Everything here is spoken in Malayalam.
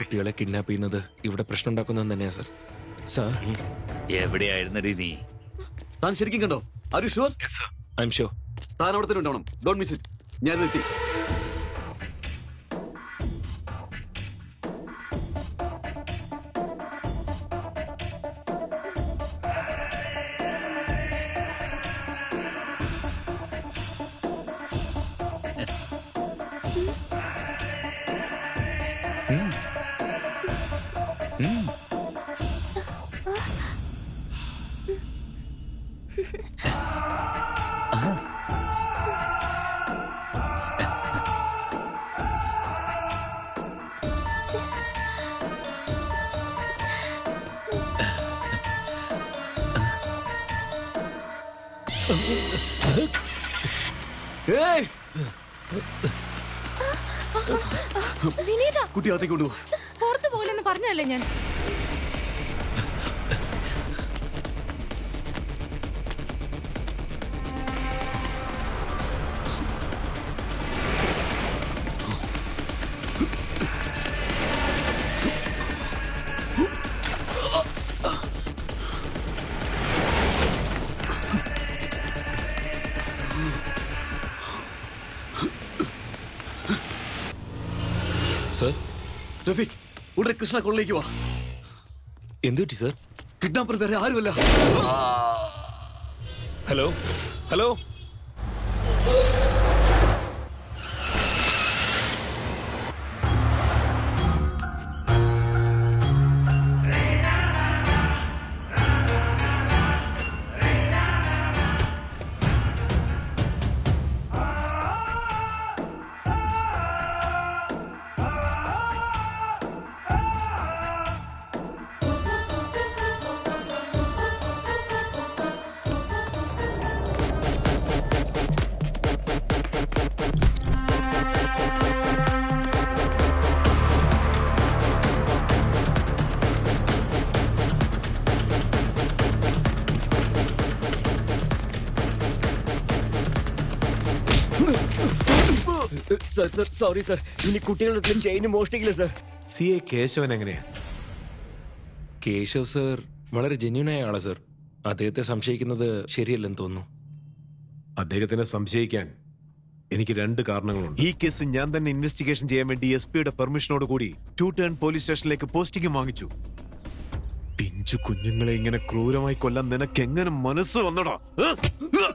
കുട്ടികളെ കിഡ്നാപ്പ് ചെയ്യുന്നത് ഇവിടെ പ്രശ്നം ഉണ്ടാക്കുന്നത് തന്നെയാ സർ സാർ എവിടെയായിരുന്നടി നീ താൻ ശരിക്കും കണ്ടോ are you sure I am sure താൻ അവിടെ തന്നെ ഉണ്ടാവണം ഡോണ്ട് മിസ് ഇറ്റ് ഞാൻ എത്തി ഏയ് വിനീത കുട്ടി അകത്തേക്ക് കൊണ്ടുപോ പുറത്തു പോലെന്ന് പറഞ്ഞല്ലേ ഞാൻ സർ റഫീഖ് ഉടനെ കൃഷ്ണ കൊള്ളിലേക്ക് വാ എന്തു പറ്റി സർ കിഡ്നാപ്പർ വേറെ ആരുമല്ല hello hello sir sir sorry sir ഇനി കുട്ടികളുടെ ചെയിന് മോഷ്ടിക്കില്ല സർ സി എ കേശവൻ എങ്ങനെയാ കേശവ് സർ വളരെ ജെന്യൂനായ ആളാ സർ അദ്ദേഹത്തെ സംശയിക്കുന്നത് ശരിയല്ലെന്ന് തോന്നുന്നു അദ്ദേഹത്തിനെ സംശയിക്കാൻ എനിക്ക് രണ്ട് കാരണങ്ങളുണ്ട് ഈ കേസ് ഞാൻ തന്നെ ഇൻവെസ്റ്റിഗേഷൻ ചെയ്യാൻ വേണ്ടി എസ് പിയുടെ പെർമിഷനോട് കൂടി ടു ടേൺ പോലീസ് സ്റ്റേഷനിലേക്ക് പോസ്റ്റിംഗും വാങ്ങിച്ചു പിഞ്ചു കുഞ്ഞുങ്ങളെ ഇങ്ങനെ ക്രൂരമായി കൊല്ലാൻ നിനക്ക് എങ്ങനെ മനസ്സ് വന്നടാ ഏ?